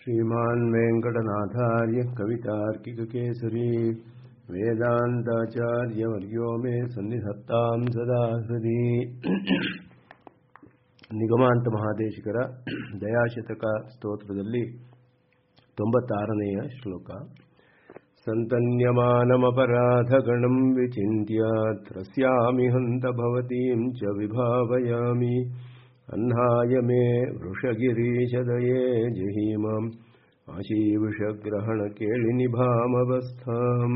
श्रीमान् वेङ्कटनाथार्य कवितार्किककेसरी वेदान्ताचार्यवर्यो मे सन्निधत्तां सदा हृदि ನಿಗಮಾಂತ ಮಹಾದೇಶಿಕರ ದಯಾಶತಕ ಸ್ತೋತ್ರದಲ್ಲಿ ತೊಂಬತ್ತಾರನೆಯ ಶ್ಲೋಕ ಸಂತನ್ಯಮಾನಮಪರಾಧಗಣಂ ವಿಚಿಂತ್ಯ ತ್ರಸ್ಯಾಮಿ ಹಂತ ಭವತೀಂ ಚ ವಿಭಾವಯಾಮಿ ಅಹ್ನಾಯ ಮೇ ವೃಷಗಿರೀಶದಯೇ ಜಹೀಮಾಂ ಆಶೀವಿಷಗ್ರಹಣ ಕೇಳಿ ನಿಭಾಮವಸ್ಥಾಂ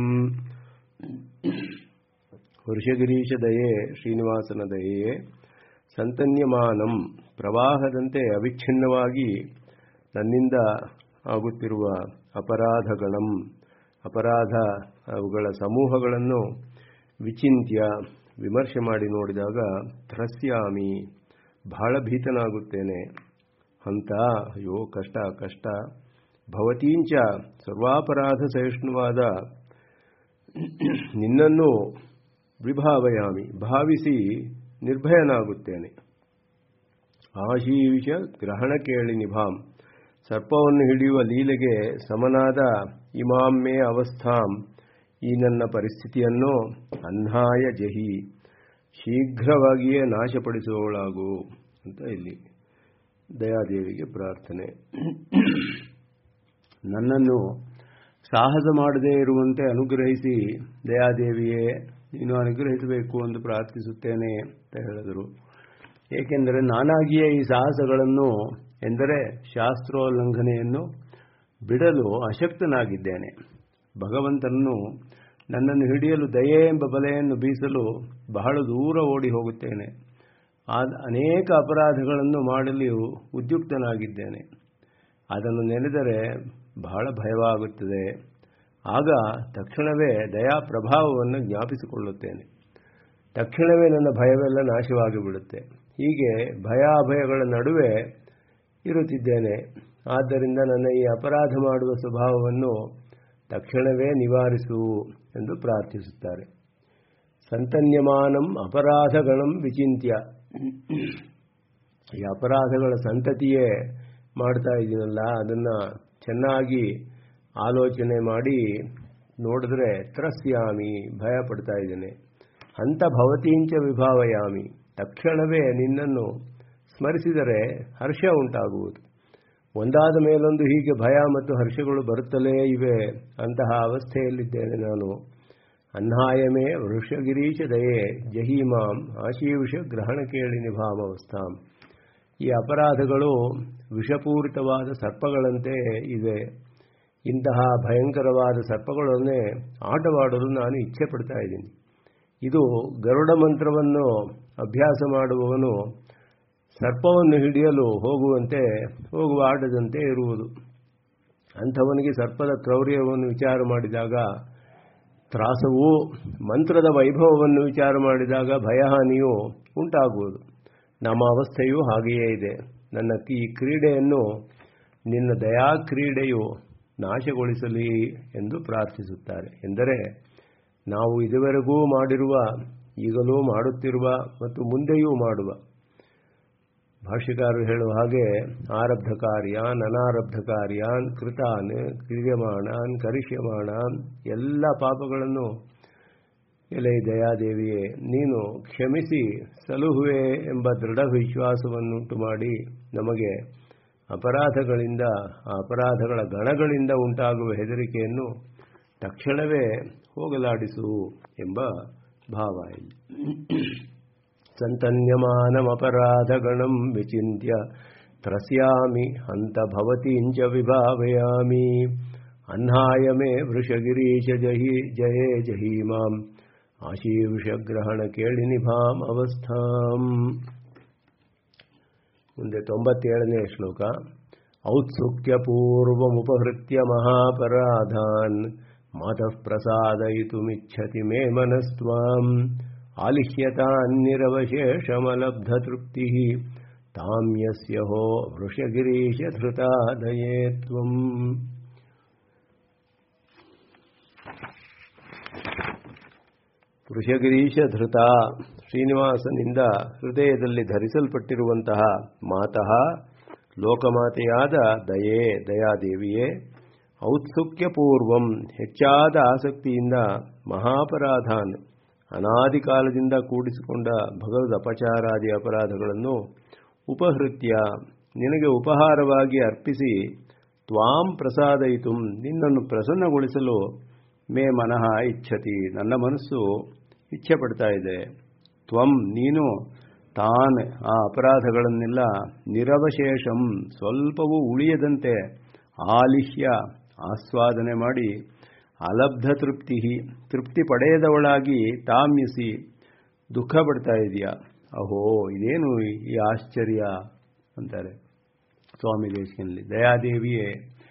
ವೃಷಗಿರೀಶದಯೇ ಶ್ರೀನಿವಾಸನ ದಯೆಯೇ ಸಂತನ್ಯಮಾನಂ ಪ್ರವಾಹದಂತೆ ಅವಿಚ್ಛಿನ್ನವಾಗಿ ನನ್ನಿಂದ ಆಗುತ್ತಿರುವ ಅಪರಾಧಗಣಂ ಅಪರಾಧ ಅವುಗಳ ಸಮೂಹಗಳನ್ನು ವಿಚಿಂತ್ಯ ವಿಮರ್ಶೆ ಮಾಡಿ ನೋಡಿದಾಗ ತ್ರಸ್ಯಾಮಿ ಬಹಳ ಭೀತನಾಗುತ್ತೇನೆ ಅಂತ ಅಯ್ಯೋ ಕಷ್ಟ ಕಷ್ಟ ಭವತೀಂಚ ಸರ್ವಾಪರಾಧ ಸಹಿಷ್ಣುವಾದ ನಿನ್ನನ್ನು ವಿಭಾವಯಾಮಿ ಭಾವಿಸಿ ನಿರ್ಭಯನಾಗುತ್ತೇನೆ ಆಶೀವಿಷ ಗ್ರಹಣ ಕೇಳಿ ನಿಭಾಂ ಸರ್ಪವನ್ನು ಹಿಡಿಯುವ ಲೀಲೆಗೆ ಸಮನಾದ ಇಮಾಮ್ಮೆ ಅವಸ್ಥಾಂ ಈ ನನ್ನ ಪರಿಸ್ಥಿತಿಯನ್ನು ಅನ್ಹಾಯ ಜಹಿ ಶೀಘ್ರವಾಗಿಯೇ ನಾಶಪಡಿಸುವವಳಾಗು ಅಂತ ಇಲ್ಲಿ ದಯಾದೇವಿಗೆ ಪ್ರಾರ್ಥನೆ ನನ್ನನ್ನು ಸಾಹಸ ಮಾಡದೇ ಇರುವಂತೆ ಅನುಗ್ರಹಿಸಿ ದಯಾದೇವಿಯೇ ನೀನು ಅನುಗ್ರಹಿಸಬೇಕು ಎಂದು ಪ್ರಾರ್ಥಿಸುತ್ತೇನೆ ಅಂತ ಹೇಳಿದರು ಏಕೆಂದರೆ ನಾನಾಗಿಯೇ ಈ ಸಾಹಸಗಳನ್ನು ಎಂದರೆ ಶಾಸ್ತ್ರೋಲ್ಲಂಘನೆಯನ್ನು ಬಿಡಲು ಅಶಕ್ತನಾಗಿದ್ದೇನೆ ಭಗವಂತನನ್ನು ನನ್ನನ್ನು ಹಿಡಿಯಲು ದಯೆ ಎಂಬ ಬಲೆಯನ್ನು ಬೀಸಲು ಬಹಳ ದೂರ ಓಡಿ ಹೋಗುತ್ತೇನೆ ಅನೇಕ ಅಪರಾಧಗಳನ್ನು ಮಾಡಲು ಉದ್ಯುಕ್ತನಾಗಿದ್ದೇನೆ ಅದನ್ನು ನೆನೆದರೆ ಬಹಳ ಭಯವಾಗುತ್ತದೆ ಆಗ ತಕ್ಷಣವೇ ದಯಾ ಪ್ರಭಾವವನ್ನು ಜ್ಞಾಪಿಸಿಕೊಳ್ಳುತ್ತೇನೆ ತಕ್ಷಣವೇ ನನ್ನ ಭಯವೆಲ್ಲ ನಾಶವಾಗಿ ಬಿಡುತ್ತೆ ಹೀಗೆ ಭಯ ಅಭಯಗಳ ನಡುವೆ ಇರುತ್ತಿದ್ದೇನೆ ಆದ್ದರಿಂದ ನನ್ನ ಈ ಅಪರಾಧ ಮಾಡುವ ಸ್ವಭಾವವನ್ನು ತಕ್ಷಣವೇ ನಿವಾರಿಸು ಎಂದು ಪ್ರಾರ್ಥಿಸುತ್ತಾರೆ ಸಂತನ್ಯಮಾನಂ ಅಪರಾಧಗಣಂ ವಿಚಿಂತ್ಯ ಈ ಅಪರಾಧಗಳ ಸಂತತಿಯೇ ಮಾಡ್ತಾ ಇದ್ದೀನಲ್ಲ ಅದನ್ನು ಚೆನ್ನಾಗಿ ಆಲೋಚನೆ ಮಾಡಿ ನೋಡಿದ್ರೆ ತ್ರಸ್ಯಾಮಿ ಭಯ ಪಡ್ತಾ ಇದ್ದೇನೆ ಅಂತ ಭವತೀಂಚ ವಿಭಾವಯಾಮಿ ತಕ್ಷಣವೇ ನಿನ್ನನ್ನು ಸ್ಮರಿಸಿದರೆ ಹರ್ಷ ಉಂಟಾಗುವುದು ಒಂದಾದ ಮೇಲೊಂದು ಹೀಗೆ ಭಯ ಮತ್ತು ಹರ್ಷಗಳು ಬರುತ್ತಲೇ ಇವೆ ಅಂತಹ ಅವಸ್ಥೆಯಲ್ಲಿದ್ದೇನೆ ನಾನು ಅನ್ಹಾಯಮೇ ವೃಷಗಿರೀಶ ದಯೆ ಜಹೀಮಾಂ ಆಶೀವಿಷ ಗ್ರಹಣ ಕೇಳಿ ನಿಭಾಮವಸ್ಥಾಂ ಈ ಅಪರಾಧಗಳು ವಿಷಪೂರಿತವಾದ ಸರ್ಪಗಳಂತೆ ಇವೆ ಇಂತಹ ಭಯಂಕರವಾದ ಸರ್ಪಗಳನ್ನೇ ಆಟವಾಡಲು ನಾನು ಇಚ್ಛೆ ಪಡ್ತಾ ಇದ್ದೀನಿ ಇದು ಗರುಡ ಮಂತ್ರವನ್ನು ಅಭ್ಯಾಸ ಮಾಡುವವನು ಸರ್ಪವನ್ನು ಹಿಡಿಯಲು ಹೋಗುವಂತೆ ಹೋಗುವ ಆಟದಂತೆ ಇರುವುದು ಅಂಥವನಿಗೆ ಸರ್ಪದ ಕ್ರೌರ್ಯವನ್ನು ವಿಚಾರ ಮಾಡಿದಾಗ ತ್ರಾಸವು ಮಂತ್ರದ ವೈಭವವನ್ನು ವಿಚಾರ ಮಾಡಿದಾಗ ಭಯಹಾನಿಯು ಉಂಟಾಗುವುದು ನಮ್ಮ ಅವಸ್ಥೆಯೂ ಹಾಗೆಯೇ ಇದೆ ನನ್ನ ಈ ಕ್ರೀಡೆಯನ್ನು ನಿನ್ನ ದಯಾ ಕ್ರೀಡೆಯು ನಾಶಗೊಳಿಸಲಿ ಎಂದು ಪ್ರಾರ್ಥಿಸುತ್ತಾರೆ ಎಂದರೆ ನಾವು ಇದುವರೆಗೂ ಮಾಡಿರುವ ಈಗಲೂ ಮಾಡುತ್ತಿರುವ ಮತ್ತು ಮುಂದೆಯೂ ಮಾಡುವ ಭಾಷ್ಯಕಾರರು ಹೇಳುವ ಹಾಗೆ ಆರಬ್ಧ ಕಾರ್ಯಾನ್ ಅನಾರಬ್ಧ ಕಾರ್ಯಾನ್ ಕೃತಾನ್ ಕ್ರಿಯಮಾಣಾನ್ ಕರಿಷ್ಯಮಾಣಾನ್ ಎಲ್ಲ ಪಾಪಗಳನ್ನು ಎಲೆ ದಯಾದೇವಿಯೇ ನೀನು ಕ್ಷಮಿಸಿ ಸಲುಹುವೆ ಎಂಬ ದೃಢ ವಿಶ್ವಾಸವನ್ನುಂಟು ಮಾಡಿ ನಮಗೆ ಅಪರಾಧಗಳಿಂದ ಆ ಅಪರಾಧಗಳ ಗಣಗಳಿಂದ ಉಂಟಾಗುವ ಹೆದರಿಕೆಯನ್ನು ತಕ್ಷಣವೇ ಹೋಗಲಾಡಿಸು ಎಂಬ ಭಾವ ಇಲ್ಲಿ ಸಂತನ್ಯಮಾನಮಪರಾಧಗಣಂ ವಿಚಿಂತ್ಯ ತ್ರಸ್ಯಾಮಿ ಹಂತ ಭವತೀಂಚ ವಿಭಾವಯಾಮಿ ಅಹ್ನಾಯ ಮೇ ವೃಷಗಿರೀಶ ಜಹಿ ಜಯೇ ಜಹೀಮಾಂ ಆಶೀವಿಷಗ್ರಹಣ ಕೇಳಿ ನಿಭಾಂ ಅವಸ್ಥಾಂ ಮುಂದೆ ತೊಂಬತ್ತೇಳನೇ ಶ್ಲೋಕ ಔತ್ಸುಕ್ಯ ಪೂರ್ವಮುಪಹೃತ್ಯ ಮಹಾಪರಾಧಾನ್ ಮಾತಃ ಪ್ರಸಾದಯಿತುಮಿಚ್ಛತಿ ಮೇ ಮನಸ್ತ್ವಾಂ ಆಲಿಹ್ಯತಾನ್ನಿರವಶೇಷಮಲಬ್ಧತೃಪ್ತಿः ತಾಂ ಯಸ್ಯ ಹೋ ವೃಷಗಿರೀಶಧೃತಾದಯೇ ತ್ವಂ ವೃಷಗಿರೀಶಧೃತ ಶ್ರೀನಿವಾಸನಿಂದ ಹೃದಯದಲ್ಲಿ ಧರಿಸಲ್ಪಟ್ಟಿರುವಂತಹ ಮಾತಃ ಲೋಕಮಾತೆಯಾದ ದಯೆ ದಯಾದೇವಿಯೇ ಔತ್ಸುಕ್ಯಪೂರ್ವಂ ಹೆಚ್ಚಾದ ಆಸಕ್ತಿಯಿಂದ ಮಹಾಪರಾಧಾನ್ ಅನಾದಿ ಕಾಲದಿಂದ ಕೂಡಿಸಿಕೊಂಡ ಭಗವದ್ ಅಪಚಾರಾದಿ ಅಪರಾಧಗಳನ್ನು ಉಪಹೃತ್ಯ ನಿನಗೆ ಉಪಹಾರವಾಗಿ ಅರ್ಪಿಸಿ ತ್ವಾಂ ಪ್ರಸಾದಯಿತು ನಿನ್ನನ್ನು ಪ್ರಸನ್ನಗೊಳಿಸಲು ಮೇ ಮನಃ ಇಚ್ಛತಿ ನನ್ನ ಮನಸ್ಸು ಇಚ್ಛೆ ಪಡ್ತಾ ಇದೆ ತ್ವಂ ನೀನು ತಾನ್ ಆ ಅಪರಾಧಗಳನ್ನೆಲ್ಲ ನಿರವಶೇಷಂ ಸ್ವಲ್ಪವೂ ಉಳಿಯದಂತೆ ಆಲಿಹ್ಯ ಆಸ್ವಾದನೆ ಮಾಡಿ ಅಲಬ್ಧ ತೃಪ್ತಿ ತೃಪ್ತಿ ಪಡೆಯದವಳಾಗಿ ತಾಮ್ಯಸಿ ದುಃಖ ಪಡ್ತಾ ಇದೆಯಾ ಅಹೋ ಇದೇನು ಈ ಆಶ್ಚರ್ಯ ಅಂತಾರೆ ಸ್ವಾಮಿ ದೇಶದಲ್ಲಿ ದಯಾದೇವಿಯೇ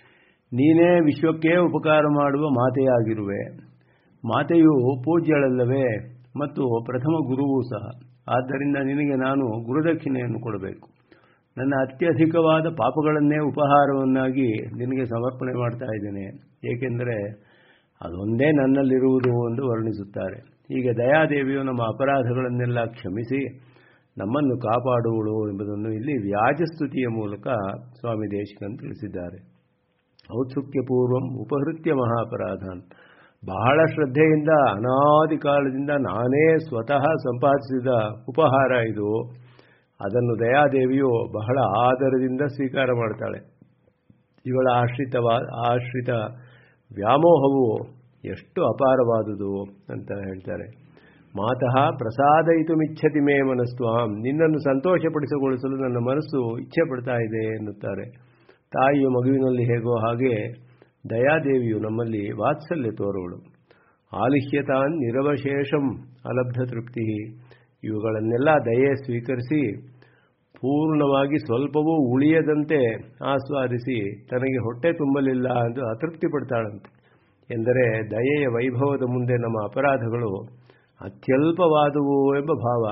ನೀನೇ ವಿಶ್ವಕ್ಕೆ ಉಪಕಾರ ಮಾಡುವ ಮಾತೆಯಾಗಿರುವೆ ಮಾತೆಯು ಪೂಜ್ಯಳಲ್ಲವೇ ಮತ್ತು ಪ್ರಥಮ ಗುರುವೂ ಸಹ ಆದ್ದರಿಂದ ನಿನಗೆ ನಾನು ಗುರುದಕ್ಷಿಣೆಯನ್ನು ಕೊಡಬೇಕು ನನ್ನ ಅತ್ಯಧಿಕವಾದ ಪಾಪಗಳನ್ನೇ ಉಪಹಾರವನ್ನಾಗಿ ನಿನಗೆ ಸಮರ್ಪಣೆ ಮಾಡ್ತಾ ಇದ್ದೇನೆ ಏಕೆಂದರೆ ಅದೊಂದೇ ನನ್ನಲ್ಲಿರುವುದು ಎಂದು ವರ್ಣಿಸುತ್ತಾರೆ ಹೀಗೆ ದಯಾದೇವಿಯು ನಮ್ಮ ಅಪರಾಧಗಳನ್ನೆಲ್ಲ ಕ್ಷಮಿಸಿ ನಮ್ಮನ್ನು ಕಾಪಾಡುವಳು ಎಂಬುದನ್ನು ಇಲ್ಲಿ ವ್ಯಾಜಸ್ತುತಿಯ ಮೂಲಕ ಸ್ವಾಮಿ ದೇಶಿಕನ್ ತಿಳಿಸಿದ್ದಾರೆ ಔತ್ಸುಕ್ಯಪೂರ್ವಂ ಉಪಹೃತ್ಯ ಮಹಾಪರಾಧನ್ ಬಹಳ ಶ್ರದ್ಧೆಯಿಂದ ಅನಾದಿ ಕಾಲದಿಂದ ನಾನೇ ಸ್ವತಃ ಸಂಪಾದಿಸಿದ ಉಪಹಾರ ಇದು ಅದನ್ನು ದಯಾದೇವಿಯು ಬಹಳ ಆದರದಿಂದ ಸ್ವೀಕಾರ ಮಾಡ್ತಾಳೆ ಇವಳ ಆಶ್ರಿತವಾ ಆಶ್ರಿತ ವ್ಯಾಮೋಹವು ಎಷ್ಟು ಅಪಾರವಾದುದು ಅಂತ ಹೇಳ್ತಾರೆ ಮಾತಃ ಪ್ರಸಾದಯಿತು ಮಿಚ್ಛತಿ ಮೇ ಮನಸ್ತ್ವಾಂ ನಿನ್ನನ್ನು ಸಂತೋಷಪಡಿಸಿಗೊಳಿಸಲು ನನ್ನ ಮನಸ್ಸು ಇಚ್ಛೆ ಪಡ್ತಾ ಇದೆ ಎನ್ನುತ್ತಾರೆ ತಾಯಿಯು ಮಗುವಿನಲ್ಲಿ ಹೇಗೋ ಹಾಗೆ ದಯಾದೇವಿಯು ನಮ್ಮಲ್ಲಿ ವಾತ್ಸಲ್ಯ ತೋರುವಳು ಆಲಿಹ್ಯತಾನ್ ನಿರವಶೇಷಂ ಅಲಬ್ಧ ತೃಪ್ತಿ ಇವುಗಳನ್ನೆಲ್ಲ ದಯೆ ಸ್ವೀಕರಿಸಿ ಪೂರ್ಣವಾಗಿ ಸ್ವಲ್ಪವೂ ಉಳಿಯದಂತೆ ಆಸ್ವಾದಿಸಿ ತನಗೆ ಹೊಟ್ಟೆ ತುಂಬಲಿಲ್ಲ ಎಂದು ಅತೃಪ್ತಿ ಪಡ್ತಾಳಂತೆ ಎಂದರೆ ದಯೆಯ ವೈಭವದ ಮುಂದೆ ನಮ್ಮ ಅಪರಾಧಗಳು ಅತ್ಯಲ್ಪವಾದುವು ಎಂಬ ಭಾವ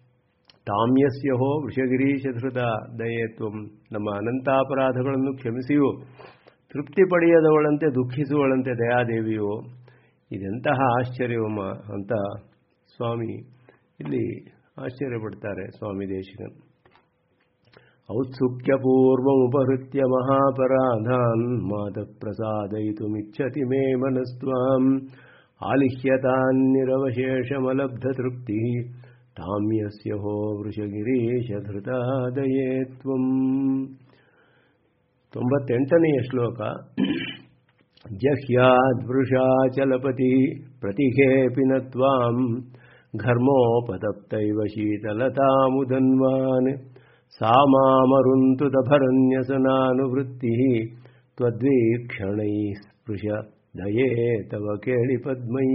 ತಾಮ್ಯಸ್ಯಹೋ ವೃಷಗಿರೀಶಧೃತ ದಯೇತ್ವಂ ನಮ್ಮ ಅನಂತಾಪರಾಧಗಳನ್ನು ಕ್ಷಮಿಸಿಯೂ ತೃಪ್ತಿ ಪಡೆಯದವಳಂತೆ ದುಃಖಿಸುವಳಂತೆ ದಯಾದೇವಿಯು ಇದೆಂತಹ ಆಶ್ಚರ್ಯವಮ್ಮ ಅಂತ ಸ್ವಾಮಿ ಇಲ್ಲಿ ಆಶ್ಚರ್ಯಪಡ್ತಾರೆ ಸ್ವಾಮಿ ದೇಶಿಕನ್ ಔತ್ಸುಕ್ಯಪೂರ್ವಮುಪಹೃತ್ಯ ಮಹಾಪರಾಧಾನ್ ಮಾತಃ ಪ್ರಸಾದಯಿತುಮಿಚ್ಛತಿ ಮೇ ಮನಸ್ತ್ವಾಂ ಆಲಿಹ್ಯತಾನ್ನಿರವಶೇಷಮಲಬ್ಧತೃಪ್ತಿ ತಾಮ್ಯಸ್ಯ ಹೋ ವೃಷಗಿರೀಶಧೃತಾದಯೇ ತ್ವಂ ತೊಂಬತ್ತೆಂಟನೆಯ ಶ್ಲೋಕ ಜಹ್ಯಾದ್ವೃಷಾಚಲಪತಿ ಪ್ರತಿಹೇಪಿ ನ ತ್ವಾಂ ಘರ್ಮೋಪತಪ್ತೈವ ಶೀತಲತಾಮುದನ್ವಾನ್ ಸಾ ಮಾಮರುಂತುತಭರನ್ಯಸನಾನುವೃತ್ತಿ ತ್ವದ್ವೀಕ್ಷಣೈ ಸ್ಪೃಶ ದಯೇ ತವ ಕೇಳಿ ಪದ್ಮೈ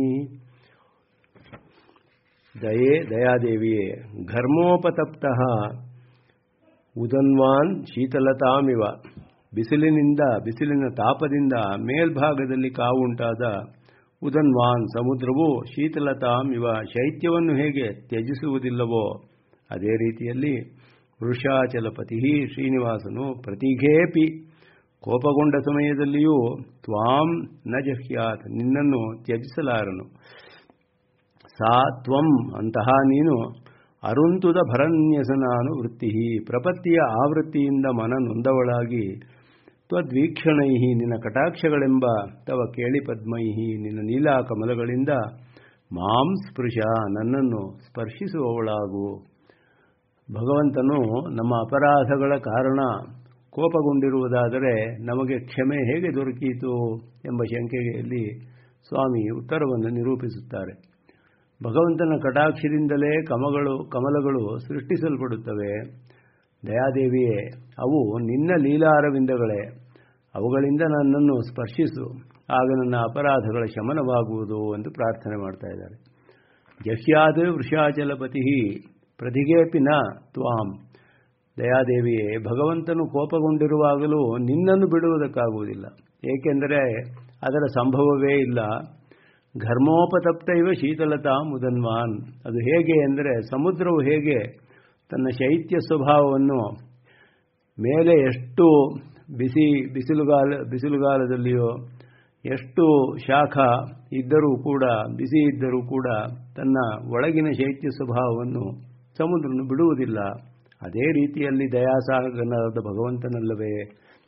ದಯೇ ದಯಾದೇವಿಯೇ ಘರ್ಮೋಪತಪ್ತ ಉದನ್ವಾನ್ ಶೀತಲತಾಮಿವ ಬಿಸಿಲಿನಿಂದ ಬಿಸಿಲಿನ ತಾಪದಿಂದ ಮೇಲ್ಭಾಗದಲ್ಲಿ ಕಾವುಂಟಾದ ಉದನ್ವಾನ್ ಸಮುದ್ರವು ಶೀತಲತಾಮಿವ ಶೈತ್ಯವನ್ನು ಹೇಗೆ ತ್ಯಜಿಸುವುದಿಲ್ಲವೋ ಅದೇ ರೀತಿಯಲ್ಲಿ ವೃಷಾಚಲಪತಿ ಶ್ರೀನಿವಾಸನು ಪ್ರತಿಘೇಪಿ ಕೋಪಗೊಂಡ ಸಮಯದಲ್ಲಿಯೂ ತ್ವಾಂ ನ ಜಹ್ಯಾತ್ ನಿನ್ನನ್ನು ತ್ಯಜಿಸಲಾರನು ಸಾ ತ್ವಂ ಅಂತಹ ನೀನು ಅರುಂತುದ ಭರನ್ಯಸನಾನು ವೃತ್ತಿ ಪ್ರಪತ್ತಿಯ ಆವೃತ್ತಿಯಿಂದ ಮನ ನೊಂದವಳಾಗಿ ತ್ವದ್ವೀಕ್ಷಣೈ ನಿನ್ನ ಕಟಾಕ್ಷಗಳೆಂಬ ತವ ಕೇಳಿ ಪದ್ಮೈ ನಿನ್ನ ನೀಲಾ ಕಮಲಗಳಿಂದ ಮಾಂ ಸ್ಪೃಶ ನನ್ನನ್ನು ಸ್ಪರ್ಶಿಸುವವಳಾಗು ಭಗವಂತನು ನಮ್ಮ ಅಪರಾಧಗಳ ಕಾರಣ ಕೋಪಗೊಂಡಿರುವುದಾದರೆ ನಮಗೆ ಕ್ಷಮೆ ಹೇಗೆ ದೊರಕೀತು ಎಂಬ ಶಂಕೆಯಲ್ಲಿ ಸ್ವಾಮಿ ಉತ್ತರವನ್ನು ನಿರೂಪಿಸುತ್ತಾರೆ ಭಗವಂತನ ಕಟಾಕ್ಷದಿಂದಲೇ ಕಮಗಳು ಕಮಲಗಳು ಸೃಷ್ಟಿಸಲ್ಪಡುತ್ತವೆ ದಯಾದೇವಿಯೇ ಅವು ನಿನ್ನ ಲೀಲಾರವಿಂದಗಳೇ ಅವುಗಳಿಂದ ನನ್ನನ್ನು ಸ್ಪರ್ಶಿಸು ಆಗ ನನ್ನ ಅಪರಾಧಗಳ ಶಮನವಾಗುವುದು ಎಂದು ಪ್ರಾರ್ಥನೆ ಮಾಡ್ತಾ ಇದ್ದಾರೆ ಜಹ್ಯಾದ ವೃಷಾಚಲಪತಿ ಪ್ರತಿಗೇಪಿ ನ ತ್ವಾಂ ದಯಾದೇವಿಯೇ ಭಗವಂತನು ಕೋಪಗೊಂಡಿರುವಾಗಲೂ ನಿನ್ನನ್ನು ಬಿಡುವುದಕ್ಕಾಗುವುದಿಲ್ಲ ಏಕೆಂದರೆ ಅದರ ಸಂಭವವೇ ಇಲ್ಲ ಘರ್ಮೋಪತಪ್ತ ಇವ ಶೀತಲತಾ ಮುದನ್ವಾನ್ ಅದು ಹೇಗೆ ಎಂದರೆ ಸಮುದ್ರವು ಹೇಗೆ ತನ್ನ ಶೈತ್ಯ ಸ್ವಭಾವವನ್ನು ಮೇಲೆ ಎಷ್ಟು ಬಿಸಿ ಬಿಸಿಲುಗಾಲ ಬಿಸಿಲುಗಾಲದಲ್ಲಿಯೋ ಎಷ್ಟು ಶಾಖ ಇದ್ದರೂ ಕೂಡ ಬಿಸಿ ಇದ್ದರೂ ಕೂಡ ತನ್ನ ಒಳಗಿನ ಶೈತ್ಯ ಸ್ವಭಾವವನ್ನು ಸಮುದ್ರನು ಬಿಡುವುದಿಲ್ಲ ಅದೇ ರೀತಿಯಲ್ಲಿ ದಯಾಸಾಗನಾದ ಭಗವಂತನಲ್ಲವೇ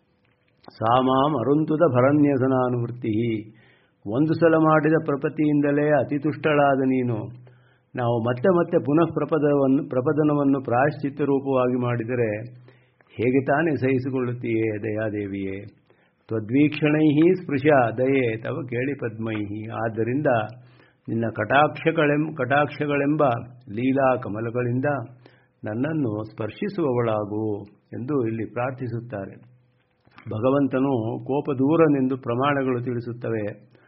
ಸಾಮಾಂ ಅರುಂತುದ ಭರನ್ಯಸನಾನುವೃತ್ತಿ ಒಂದು ಸಲ ಮಾಡಿದ ಪ್ರಪತಿಯಿಂದಲೇ ಅತಿ ತುಷ್ಟಳಾದ ನೀನು ನಾವು ಮತ್ತೆ ಮತ್ತೆ ಪುನಃ ಪ್ರಪದವನ್ನು ಪ್ರಪದನವನ್ನು ಪ್ರಾಯಶ್ಚಿತ್ತ ರೂಪವಾಗಿ ಮಾಡಿದರೆ ಹೇಗೆ ತಾನೇ ಸಹಿಸಿಕೊಳ್ಳುತ್ತೀಯೇ ದಯಾದೇವಿಯೇ ತ್ವದ್ವೀಕ್ಷಣೈ ಸ್ಪೃಶ ದಯೆ ತವ ಕೇಳಿ ಪದ್ಮೈ ಆದ್ದರಿಂದ ನಿನ್ನ ಕಟಾಕ್ಷಗಳೆಂ ಕಟಾಕ್ಷಗಳೆಂಬ ಲೀಲಾ ಕಮಲಗಳಿಂದ ನನ್ನನ್ನು ಸ್ಪರ್ಶಿಸುವವಳಾಗು ಎಂದು ಇಲ್ಲಿ ಪ್ರಾರ್ಥಿಸುತ್ತಾರೆ ಭಗವಂತನು ಕೋಪ ದೂರನೆಂದು ಪ್ರಮಾಣಗಳು ತಿಳಿಸುತ್ತವೆ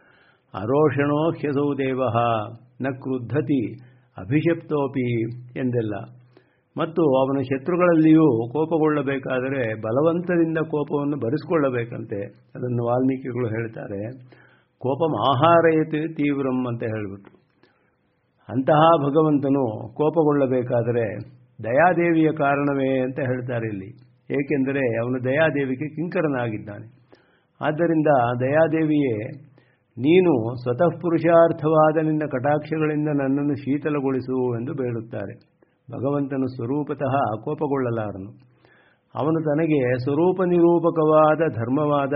ಅರೋಷಣೋ ಹ್ಯಸೌ ದೇವ ನ ಕ್ರುದ್ಧತಿ ಅಭಿಷಪ್ತೋಪಿ ಎಂದೆಲ್ಲ ಮತ್ತು ಅವನ ಶತ್ರುಗಳಲ್ಲಿಯೂ ಕೋಪಗೊಳ್ಳಬೇಕಾದರೆ ಬಲವಂತದಿಂದ ಕೋಪವನ್ನು ಭರಿಸಿಕೊಳ್ಳಬೇಕಂತೆ ಅದನ್ನು ವಾಲ್ಮೀಕಿಗಳು ಹೇಳ್ತಾರೆ ಕೋಪಂ ಆಹಾರಯತಿ ತೀವ್ರಂ ಅಂತ ಹೇಳಿಬಿಟ್ಟು ಅಂತಹ ಭಗವಂತನು ಕೋಪಗೊಳ್ಳಬೇಕಾದರೆ ದಯಾದೇವಿಯ ಕಾರಣವೇ ಅಂತ ಹೇಳ್ತಾರೆ ಇಲ್ಲಿ ಏಕೆಂದರೆ ಅವನು ದಯಾದೇವಿಗೆ ಕಿಂಕರನಾಗಿದ್ದಾನೆ ಆದ್ದರಿಂದ ದಯಾದೇವಿಯೇ ನೀನು ಸ್ವತಃ ಪುರುಷಾರ್ಥವಾದ ನಿನ್ನ ಕಟಾಕ್ಷಗಳಿಂದ ನನ್ನನ್ನು ಶೀತಲಗೊಳಿಸು ಎಂದು ಬೇಡುತ್ತಾರೆ ಭಗವಂತನು ಸ್ವರೂಪತಃ ಕೋಪಗೊಳ್ಳಲಾರನು ಅವನು ತನಗೆ ಸ್ವರೂಪ ನಿರೂಪಕವಾದ ಧರ್ಮವಾದ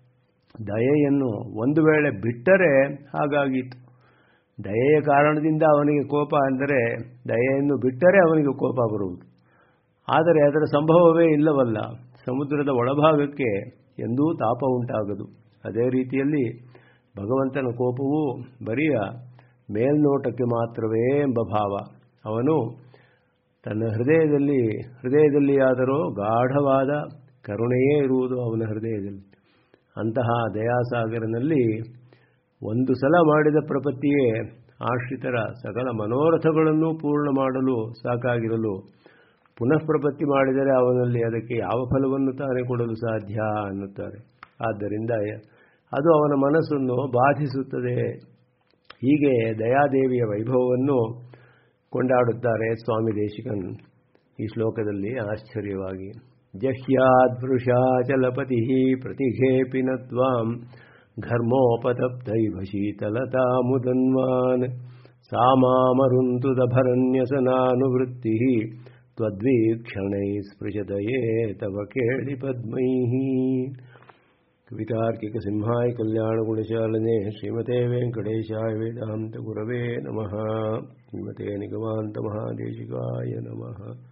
ದಯೆಯನ್ನು ಒಂದು ವೇಳೆ ಬಿಟ್ಟರೆ ಹಾಗಾಗಿತ್ತು ದಯೆಯ ಕಾರಣದಿಂದ ಅವನಿಗೆ ಕೋಪ ಅಂದರೆ ದಯೆಯನ್ನು ಬಿಟ್ಟರೆ ಅವನಿಗೆ ಕೋಪ ಬರುವುದು ಆದರೆ ಅದರ ಸಂಭವವೇ ಇಲ್ಲವಲ್ಲ ಸಮುದ್ರದ ಒಳಭಾಗಕ್ಕೆ ಎಂದೂ ತಾಪ ಉಂಟಾಗದು ಅದೇ ರೀತಿಯಲ್ಲಿ ಭಗವಂತನ ಕೋಪವು ಬರಿಯ ಮೇಲ್ನೋಟಕ್ಕೆ ಮಾತ್ರವೇ ಎಂಬ ಭಾವ ಅವನು ತನ್ನ ಹೃದಯದಲ್ಲಿ ಹೃದಯದಲ್ಲಿಯಾದರೂ ಗಾಢವಾದ ಕರುಣೆಯೇ ಇರುವುದು ಅವನ ಹೃದಯದಲ್ಲಿ ಅಂತಹ ದಯಾಸಾಗರನಲ್ಲಿ ಒಂದು ಸಲ ಮಾಡಿದ ಪ್ರಪತ್ತಿಯೇ ಆಶ್ರಿತರ ಸಕಲ ಮನೋರಥಗಳನ್ನು ಪೂರ್ಣ ಮಾಡಲು ಸಾಕಾಗಿರಲು ಪುನಃ ಪ್ರಪತ್ತಿ ಮಾಡಿದರೆ ಅವನಲ್ಲಿ ಅದಕ್ಕೆ ಯಾವ ಫಲವನ್ನು ತಾನೇ ಕೊಡಲು ಸಾಧ್ಯ ಅನ್ನುತ್ತಾರೆ ಆದ್ದರಿಂದ ಅದು ಅವನ ಮನಸ್ಸನ್ನು ಬಾಧಿಸುತ್ತದೆ ಹೀಗೆ ದಯಾದೇವಿಯ ವೈಭವವನ್ನು ಕೊಂಡಾಡುತ್ತಾರೆ ಸ್ವಾಮಿ ದೇಶಿಕನ್ ಈ ಶ್ಲೋಕದಲ್ಲಿ ಆಶ್ಚರ್ಯವಾಗಿ ಜಹ್ಯಾದೃಶಾಚಲಪತಿ ಪ್ರತಿಘೇಪಿನ ತ್ವಾಂ ಘರ್ಮೋಪತಪ್ತೈವ ಶೀತಲತಾ ಮುದನ್ವಾನ್ ಸಾಮಾಮರುಂತುದಭರನ್ಯಸನಾನುವೃತ್ತಿ ತ್ವದ್ವೀಕ್ಷಣೈ ಸ್ಪೃಶದಯೇ ತವ ಕೇಳಿ ಪದ್ಮೈ ಕವಿತಾರ್ಕಿಕಸಿಂಹಾಯ ಕಲ್ಯಾಣಗುಣಶಾಲನೆ ಶ್ರೀಮತೆ ವೆಂಕಟೇಶಾಯ ವೇದಾಂತ ಗುರವೇ ನಮಃ ಶ್ರೀಮತೆ ನಿಗಮಾಂತ ಮಹಾದೇಶಿಕಾಯ ನಮಃ